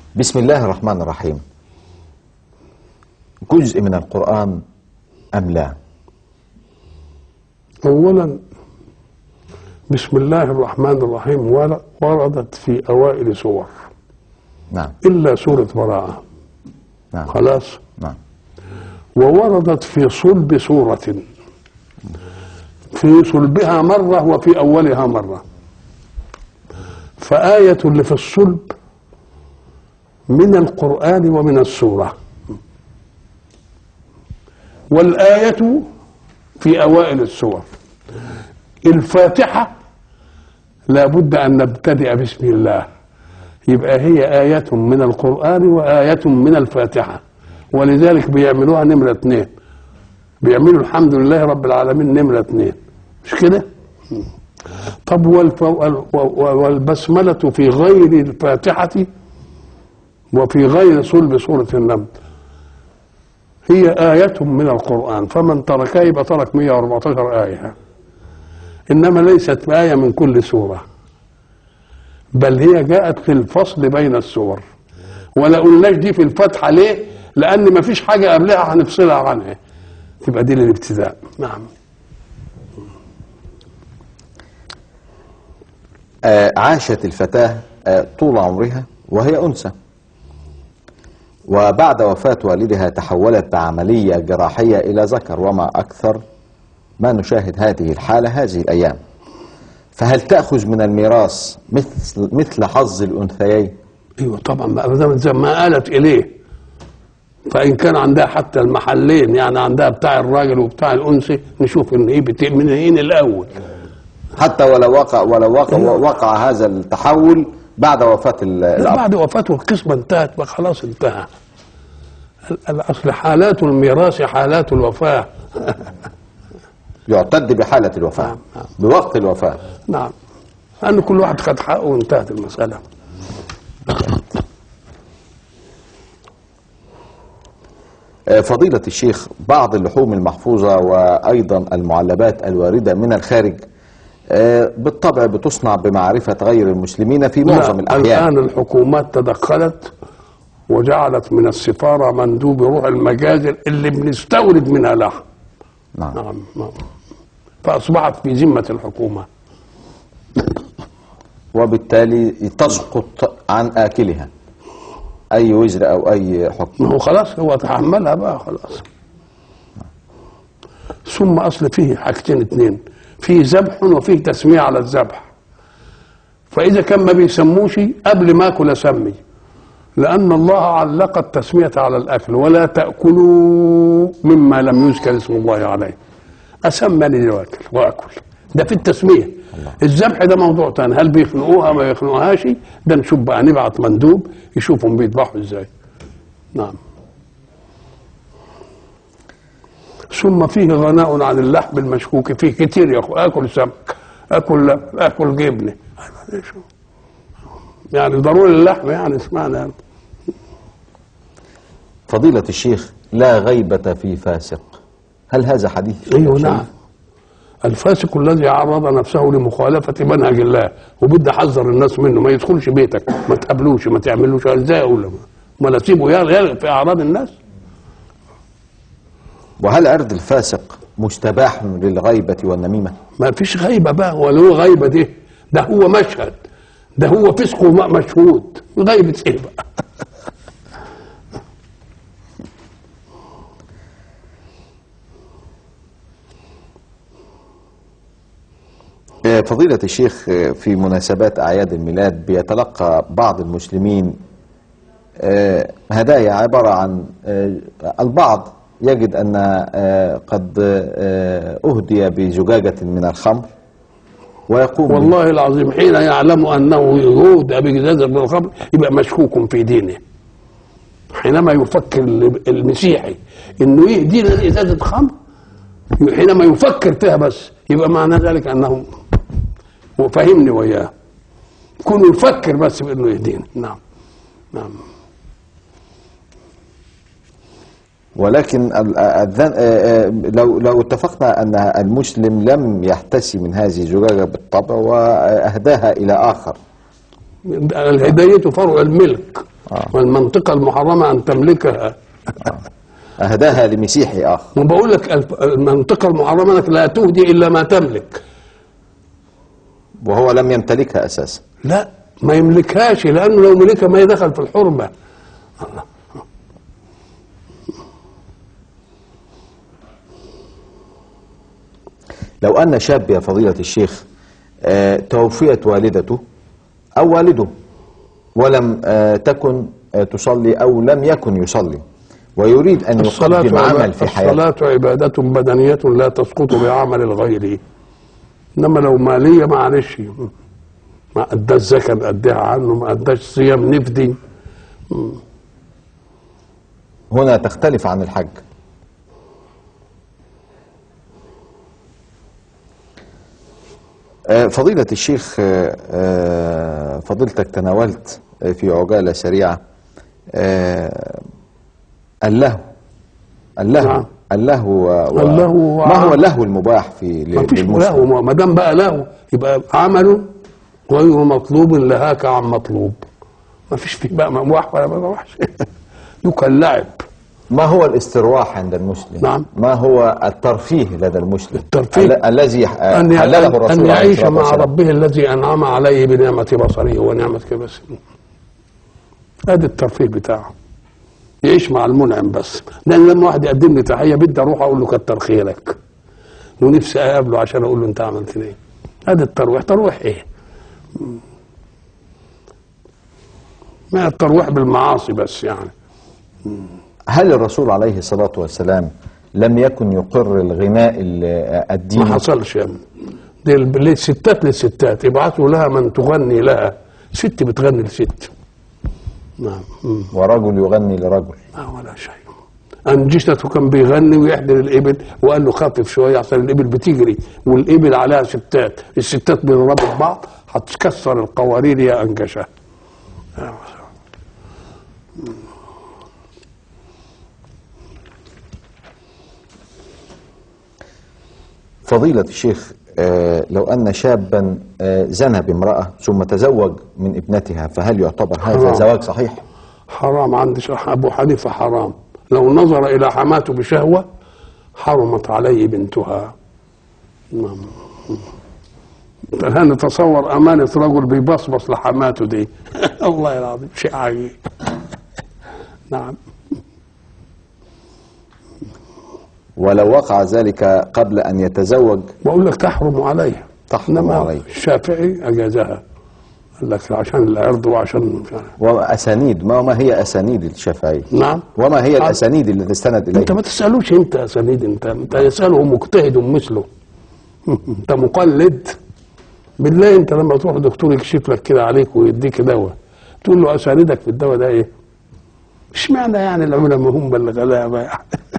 بسم الله الرحمن الرحيم جزء من القرآن أم لا أولا بسم الله الرحمن الرحيم ور- وردت في أوائل سور نعم إلا سورة براءة نعم خلاص نعم ووردت في صلب سورة في صلبها مرة وفي أولها مرة فآية اللي في الصلب من القرآن ومن السورة والآية في أوائل السور الفاتحة لابد أن نبتدئ بسم الله يبقى هي آية من القرآن وآية من الفاتحة ولذلك بيعملوها نمرة اثنين بيعملوا الحمد لله رب العالمين نمرة اثنين مش كده؟ طب والف... وال- والبسملة في غير الفاتحة وفي غير صلب سورة النمل هي آية من القرآن فمن تركها يبقى ترك 114 آية إنما ليست آية من كل سورة بل هي جاءت في الفصل بين السور ولا قلناش دي في الفتحة ليه؟ لأن ما فيش حاجة قبلها هنفصلها عنها تبقى دي الابتداء نعم آه عاشت الفتاة آه طول عمرها وهي أنثى وبعد وفاة والدها تحولت بعملية جراحية إلى ذكر وما أكثر ما نشاهد هذه الحالة هذه الأيام فهل تأخذ من الميراث مثل مثل حظ الأنثيين ايوه طبعا ما دام زي ما قالت اليه فان كان عندها حتى المحلين يعني عندها بتاع الراجل وبتاع الانثى نشوف ان ايه بت- من هين الاول حتى ولو وقع ولو وقع, وقع هذا التحول بعد وفاة ال- لا الأب بعد وفاته القسمه انتهت بقى خلاص انتهى ال- الاصل حالات الميراث حالات الوفاه يعتد بحالة الوفاة نعم، نعم. بوقت الوفاة نعم لان كل واحد خد حقه وانتهت المساله آه، فضيلة الشيخ بعض اللحوم المحفوظة وأيضا المعلبات الواردة من الخارج آه، بالطبع بتصنع بمعرفة غير المسلمين في معظم لا، الأحيان الان الحكومات تدخلت وجعلت من السفاره مندوب يروح المجازر اللي بنستورد منها لحم نعم. نعم نعم فاصبحت في ذمه الحكومه وبالتالي تسقط عن آكلها أي وزر أو أي حكم ما هو خلاص هو تحملها بقى خلاص ثم اصل فيه حاجتين اتنين فيه ذبح وفيه تسمية على الذبح فاذا كان ما بيسموش قبل ما اكل اسمي لان الله علق التسمية على الاكل ولا تاكلوا مما لم يذكر اسم الله عليه اسمي انا دلوقتي واكل ده في التسميه الذبح ده موضوع تاني هل بيخنقوها ما يخنقوهاش ده نشوف بقى نبعت مندوب يشوفهم بيذبحوا ازاي نعم ثم فيه غناء عن اللحم المشكوك فيه كتير يا اخو اكل سمك اكل اكل جبنه يعني ضروري اللحم يعني اسمعنا فضيلة الشيخ لا غيبة في فاسق هل هذا حديث ايوه شريف؟ نعم الفاسق الذي عرض نفسه لمخالفة منهج الله وبدي حذر الناس منه ما يدخلش بيتك ما تقابلوش ما تعملوش ازاي اقول له؟ ما لا تسيبه يلغي في اعراض الناس وهل عرض الفاسق مستباح للغيبة والنميمة ما فيش غيبة بقى ولا هو غيبة دي ده هو مشهد ده هو فسق وما- مشهود غيبة ايه بقى آه، فضيلة الشيخ آه، في مناسبات أعياد الميلاد بيتلقى بعض المسلمين آه، هدايا عبارة عن آه، البعض يجد أن آه، قد آه، أهدي بزجاجة من الخمر ويقوم والله العظيم حين يعلم انه يهود بجزازة من الخمر يبقى مشكوك في دينه حينما يفكر المسيحي انه يهدينا ازازه خمر حينما يفكر فيها بس يبقى معنى ذلك انه وفهمني وياه كونه يفكر بس بانه يهدينا نعم نعم ولكن ال- الذن- آه، آه، لو لو اتفقنا أن المسلم لم يحتسي من هذه الزجاجة بالطبع وأهداها إلى آخر الهداية فرع الملك آه. والمنطقة المحرمة أن تملكها أهداها لمسيحي آخر وبقول لك الف- المنطقة المحرمة انك لا تهدي الا ما تملك وهو لم يمتلكها أساسا لا ما يملكهاش لانه لو ملكها ما يدخل في الحرمة لو أن شاب يا فضيلة الشيخ آه، توفيت والدته أو والده ولم آه، تكن آه، تصلي أو لم يكن يصلي ويريد أن الصلاة يقدم عمل عبادة في حياته الصلاة عبادة بدنية لا تسقط بعمل الغير انما لو مالية معلش ما اداش زكاة نأديها عنه ما اداش صيام نفدي هنا تختلف عن الحج آه، فضيلة الشيخ آه، آه، فضيلتك تناولت آه، في عجالة سريعة آه، اللهو اللهو نعم. اللهو و- و- اللهو ما هو وع- اللهو المباح في ما فيش للمسلم له ما دام بقى له يبقى عمله غير مطلوب لهاك عن مطلوب ما فيش فيه بقى مموح ولا مموحش يكون لعب ما هو الاسترواح عند المسلم نعم. ما هو الترفيه لدى المسلم الترفيه. ال- الذي آه، أن حلله أن- الرسول أن عليه يعيش الصلاة مع والسلام. ربه الذي أنعم عليه بنعمة بصره ونعمة بصره هذا الترفيه بتاعه يعيش مع المنعم بس لأن لما واحد يقدم لي تحية بدي أروح أقول له كتر خيرك ونفسي أقابله عشان أقول له أنت عملت ليه هذا الترويح ترويح إيه ما الترويح بالمعاصي بس يعني هل الرسول عليه الصلاة والسلام لم يكن يقر الغناء ال- ما الديني حصلش يعني دي ال- للستات للستات يبعثوا لها من تغني لها ست بتغني لست نعم مم. ورجل يغني لرجل ما ولا شيء أنجشته كان بيغني ويحضر الإبل وقال له خفف شوية عشان الإبل بتجري والإبل عليها ستات الستات بيضربوا بعض هتكسر القوارير يا أنجشة فضيلة الشيخ آه، لو أن شابا آه، زنى بامرأة ثم تزوج من ابنتها فهل يعتبر هذا حرام. زواج صحيح؟ حرام عند شيخ أبو حنيفة حرام لو نظر إلى حماته بشهوة حرمت عليه بنتها نعم الآن نتصور أمانة رجل بيبصبص لحماته دي الله العظيم شيء عجيب نعم ولو وقع ذلك قبل أن يتزوج بقول لك تحرم عليه تحرم إنما عليه. الشافعي أجازها قال لك عشان العرض وعشان مش عارف. وأسانيد ما ما هي أسانيد الشافعي؟ نعم وما هي الأسانيد التي استند إليها؟ انت ما تسالوش انت يا سنيد انت انت يساله مجتهد مثله انت مقلد بالله انت لما تروح دكتور يكشف لك كده عليك ويديك دواء تقول له اساندك في الدواء ده ايه؟ اشمعنى يعني العلماء هم اللي غلابه يعني